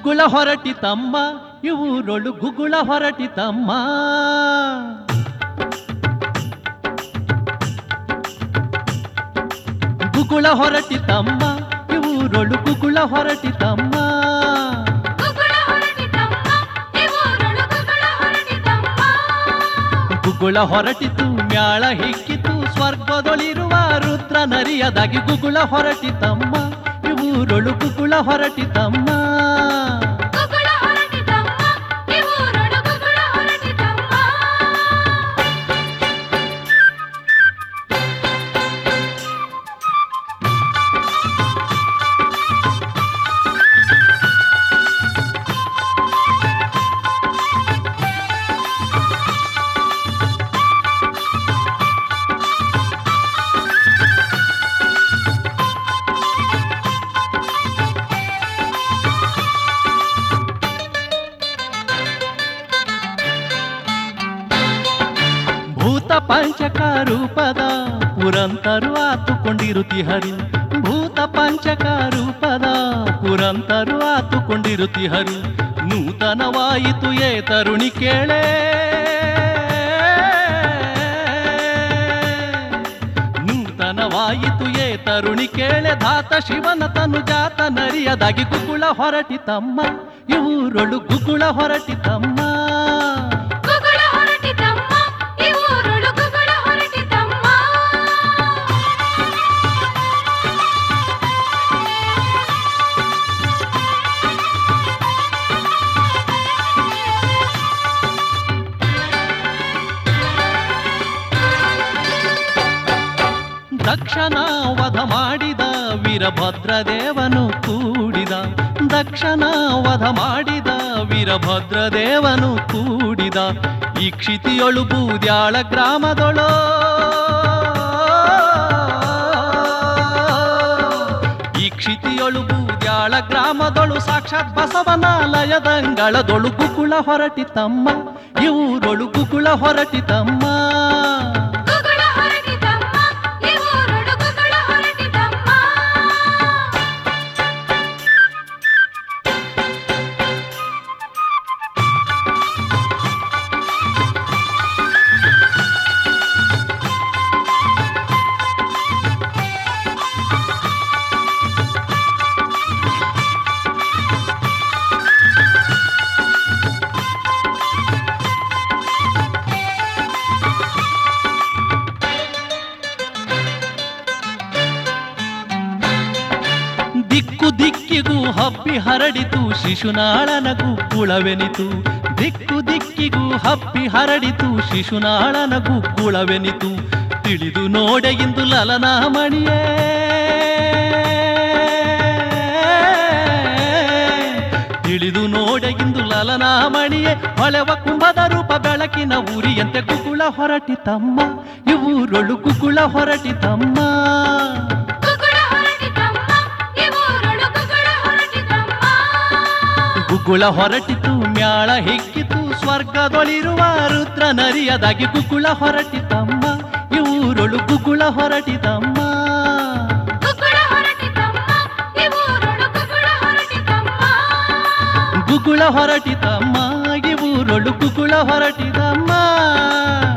ಗುಗುಳ ಹೊರಟಿತಮ್ಮ ಇವರೊಳು ಗುಗುಳ ಹೊರಟಿತಮ್ಮ ಗುಗುಳ ಹೊರಟಿತಮ್ಮ ಇವರೊಳು ಗುಗುಳ ಹೊರಟಿತಮ್ಮ ಗುಗುಳ ಹೊರಟಿತಮ್ಮ ಇವರೊಳು ಗುಗುಳ ಹೊರಟಿತಮ್ಮ ಗುಗುಳ ಹೊರಟಿತು ಮ್ಯಾಳ ಹಿಕ್ಕಿತು ಸ್ವರ್ಗದೊಳಿರುವ ರುದ್ರ ನರಿಯದಾಗಿ ಗುಗುಳ ಹೊರಟಿತಮ್ಮ ಇವರೊಳು ಗುಗುಳ ಹೊರಟಿತಮ್ಮ ಗುಗುಳ ಹೊರಟಿತಮ್ಮ ಇವರೊಳು ಗುಗುಳ ಹೊರಟಿತಮ್ಮ ಭೂತ ಪಂಚಕ ರೂಪದ ಪುರಂತರು ಆತುಕೊಂಡಿರುತಿ ಹರಿ ಭೂತ ಪಂಚಕ ರೂಪದ ಪುರಂತರು ಆತುಕೊಂಡಿರುತಿ ಹರಿ ನೂತನವಾಯಿತು ಏ ತರುಣಿ ಕೇಳೆ ನೂತನವಾಯಿತು ಏ ತರುಣಿ ಕೇಳೆ ಧಾತ ಶಿವನ ತನು ಜಾತ ನರಿಯದಾಗಿ ಗುಗುಳ ಹೊರಟಿತಮ್ಮ ಇವರೊಳು ಗುಗುಳ ಹೊರಟಿತಮ್ಮ ಗುಗುಳ ಹೊರಟಿತಮ್ಮ ಇವರೊಳು ಗುಗುಳ ಹೊರಟಿತಮ್ಮ ದಕ್ಷನ ವಧ ಮಾಡಿದ ವೀರಭದ್ರದೇವನು ಕೂಡಿದ ದಕ್ಷನ ವಧ ಮಾಡಿದ ವೀರಭದ್ರದೇವನು ಕೂಡಿದ ಈ ಕ್ಷಿತಿಯೊಳು ಬೂದ್ಯಾಳ ಗ್ರಾಮದೊಳೋ ಈ ಕ್ಷಿತಿಯೊಳು ಬೂದ್ಯಾಳ ಗ್ರಾಮದೊಳು ಸಾಕ್ಷಾತ್ ಬಸವನ ಲಯದಂಗಳದೊಳು ಗುಗುಳ ಹೊರಟಿತಮ್ಮ ಇವರೊಳು ಗುಗುಳ ಹೊರಟಿತಮ್ಮ ಗುಗುಳ ಹೊರಟಿತಮ್ಮ ಇವರೊಳು ಗುಗುಳ ಹೊರಟಿತಮ್ಮ ದಿಕ್ಕು ದಿಕ್ಕಿಗೂ ಹಬ್ಬಿ ಹರಡಿತು ಶಿಶುನಾಳನ ಗುಗ್ಗುಳವೆನಿತು ದಿಕ್ಕು ದಿಕ್ಕಿಗೂ ಹಬ್ಬಿ ಹರಡಿತು ಶಿಶುನಾಳನ ಗುಗ್ಗುಳವೆನಿತು ತಿಳಿದು ನೋಡೆ ಇಂದು ಲಲನ ಮಣಿಯೇ ತಿಳಿದು ನೋಡೆ ಇಂದು ಲಲನ ಮಣಿಯೇ ಹೊಳೆವ ಕುಂಭದ ರೂಪ ಬೆಳಕಿನ ಉರಿಯಂತೆ ಗುಗುಳ ಹೊರಟಿತಮ್ಮ ಇವರೊಳು ಗುಗುಳ ಹೊರಟಿತಮ್ಮ ಗುಗುಳ ಹೊರಟಿತಮ್ಮ ಇವರೊಳು ಗುಗುಳ ಹೊರಟಿತಮ್ಮ ಗುಗುಳ ಹೊರಟಿತು ಮ್ಯಾಳ ಹಿಕ್ಕಿತು ಸ್ವರ್ಗದೊಳಿರುವ ರುದ್ರ ನರಿಯದಾಗಿ ಗುಗುಳ ಹೊರಟಿತಮ್ಮ ಇವರೊಳು ಗುಗುಳ ಹೊರಟಿತಮ್ಮ ಗುಗುಳ ಹೊರಟಿತಮ್ಮ ಇವರೊಳು ಗುಗುಳ ಹೊರಟಿತಮ್ಮ ಗುಗುಳ ಹೊರಟಿತಮ್ಮ ಇವರೊಳು ಗುಗುಳ ಹೊರಟಿತಮ್ಮ